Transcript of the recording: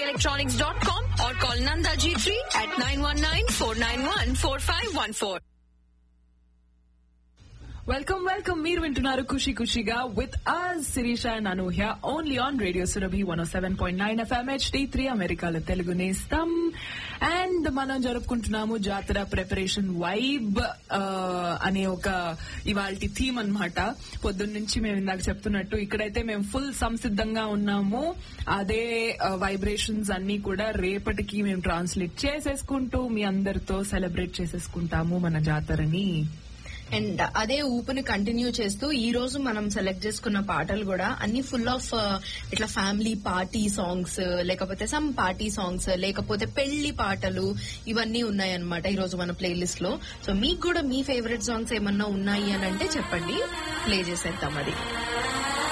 electronics.com or call Nanda G3 at 919-491-4514. Welcome welcome మీరు వింటున్నారు ఖుషి ఖుషిగా with us Sirisha and Anuhya only on radio Surabhi one seven point nine FM HD three అమెరికాలో తెలుగు నేస్తం and మనం జరుపుకుంటున్నాము జాతర ప్రిపరేషన్ వైబ్ అనే ఒక ఇవాళ థీమ్ అన్నమాట పొద్దున్న నుంచి మేము ఇందాక చెప్తున్నట్టు ఇక్కడైతే మేము ఫుల్ సంసిద్ధంగా ఉన్నాము అదే వైబ్రేషన్స్ అన్ని కూడా రేపటికి మేము ట్రాన్స్లేట్ చేసేసుకుంటూ మీ అందరితో సెలబ్రేట్ చేసేసుకుంటాము మన జాతరని అండ్ అదే ఊపుని కంటిన్యూ చేస్తూ ఈ రోజు మనం సెలెక్ట్ చేసుకున్న పాటలు కూడా అన్ని ఫుల్ ఆఫ్ ఇట్లా ఫ్యామిలీ పార్టీ సాంగ్స్ లేకపోతే సమ్ పార్టీ సాంగ్స్ లేకపోతే పెళ్లి పాటలు ఇవన్నీ ఉన్నాయన్నమాట ఈ రోజు మన ప్లేలిస్ట్ లో సో మీకు కూడా మీ ఫేవరెట్ సాంగ్స్ ఏమన్నా ఉన్నాయి అని అంటే చెప్పండి ప్లే చేసేద్దాం అది